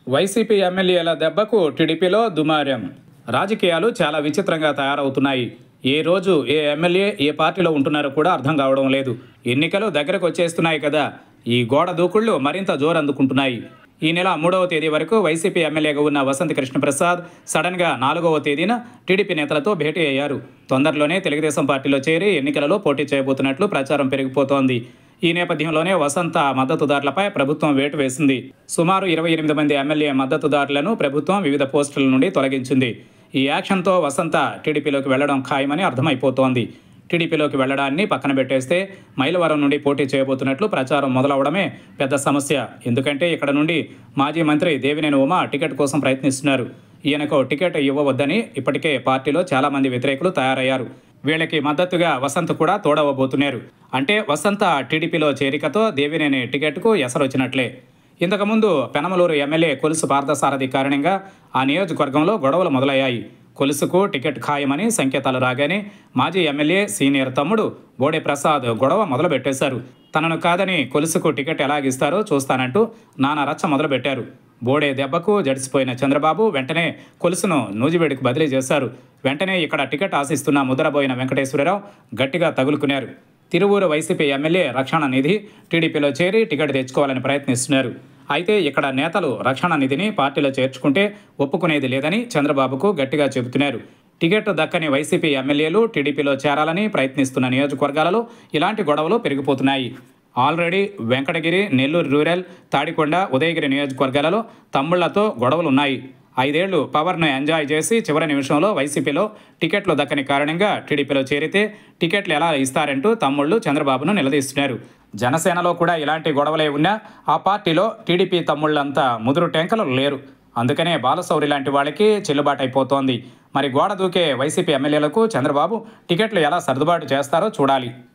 YCP ఎమ్మెల్యేల దెబ్బకు టీడీపీలో దుమారం రాజకీయాలు చాలా విచిత్రంగా తయారవుతున్నాయి ఏ రోజు ఏ ఎమ్మెల్యే ఏ పార్టీలో ఉంటున్నారో కూడా అర్థం కావడం లేదు ఎన్నికలు దగ్గరకు వచ్చేస్తున్నాయి కదా ఈ గోడ దూకుళ్ళు మరింత జోరందుకుంటున్నాయి ఈ నెల మూడవ తేదీ వరకు వైసీపీ ఎమ్మెల్యేగా ఉన్న వసంత కృష్ణప్రసాద్ సడన్గా నాలుగవ తేదీన టీడీపీ నేతలతో భేటీ అయ్యారు తొందరలోనే తెలుగుదేశం పార్టీలో చేరి ఎన్నికలలో పోటీ చేయబోతున్నట్లు ప్రచారం పెరిగిపోతోంది ఈ నేపథ్యంలోనే వసంత మద్దతుదారులపై ప్రభుత్వం వేటు వేసింది సుమారు ఇరవై ఎనిమిది మంది ఎమ్మెల్యే మద్దతుదారులను ప్రభుత్వం వివిధ పోస్టుల నుండి తొలగించింది ఈ యాక్షన్తో వసంత టీడీపీలోకి వెళ్లడం ఖాయమని అర్థమైపోతోంది టీడీపీలోకి వెళ్లడాన్ని పక్కన పెట్టేస్తే మైలవరం నుండి పోటీ చేయబోతున్నట్లు ప్రచారం మొదలవడమే పెద్ద సమస్య ఎందుకంటే ఇక్కడ నుండి మాజీ మంత్రి దేవినేని ఉమా టికెట్ కోసం ప్రయత్నిస్తున్నారు ఈయనకు టికెట్ ఇవ్వవద్దని ఇప్పటికే పార్టీలో చాలామంది వ్యతిరేకులు తయారయ్యారు వీళ్ళకి మద్దతుగా వసంత్ కూడా తోడవబోతున్నారు అంటే వసంత టీడీపీలో చేరికతో దేవినేని టికెట్కు ఎసరొచ్చినట్లే ఇంతకుముందు పెనమలూరు ఎమ్మెల్యే కొలుసు పార్థసారథి కారణంగా ఆ నియోజకవర్గంలో గొడవలు మొదలయ్యాయి కొలుసుకు టికెట్ ఖాయమని సంకేతాలు రాగానే మాజీ ఎమ్మెల్యే సీనియర్ తమ్ముడు బోడే ప్రసాద్ గొడవ మొదలుపెట్టేశారు తనను కాదని కొలుసుకు టికెట్ ఎలాగిస్తారో చూస్తానంటూ నానా రచ్చ మొదలుపెట్టారు బోడే దెబ్బకు జడిసిపోయిన చంద్రబాబు వెంటనే కొలుసును నూజివేడికి బదిలీ చేశారు వెంటనే ఇక్కడ టికెట్ ఆశిస్తున్న ముద్రబోయిన వెంకటేశ్వరరావు గట్టిగా తగులుకున్నారు తిరువూరు వైసీపీ ఎమ్మెల్యే రక్షణ నిధి టీడీపీలో చేరి టికెట్ తెచ్చుకోవాలని ప్రయత్నిస్తున్నారు అయితే ఇక్కడ నేతలు రక్షణ నిధిని పార్టీలో చేర్చుకుంటే ఒప్పుకునేది లేదని చంద్రబాబుకు గట్టిగా చెబుతున్నారు టికెట్ దక్కని వైసీపీ ఎమ్మెల్యేలు టీడీపీలో చేరాలని ప్రయత్నిస్తున్న నియోజకవర్గాలలో ఇలాంటి గొడవలు పెరిగిపోతున్నాయి ఆల్రెడీ వెంకటగిరి నెల్లూరు రూరల్ తాడికొండ ఉదయగిరి నియోజకవర్గాలలో తమ్ముళ్లతో గొడవలున్నాయి ఐదేళ్లు పవర్ను ఎంజాయ్ చేసి చివరి నిమిషంలో వైసీపీలో టికెట్లు దక్కని కారణంగా టీడీపీలో చేరితే టికెట్లు ఎలా ఇస్తారంటూ తమ్ముళ్ళు చంద్రబాబును నిలదీస్తున్నారు జనసేనలో కూడా ఇలాంటి గొడవలే ఉన్నా ఆ పార్టీలో టీడీపీ తమ్ముళ్ళంతా ముదురు టెంకలు లేరు అందుకనే బాలశౌరి లాంటి వాళ్ళకి చెల్లుబాటు అయిపోతోంది మరి గోడ దూకే వైసీపీ ఎమ్మెల్యేలకు చంద్రబాబు టికెట్లు ఎలా సర్దుబాటు చేస్తారో చూడాలి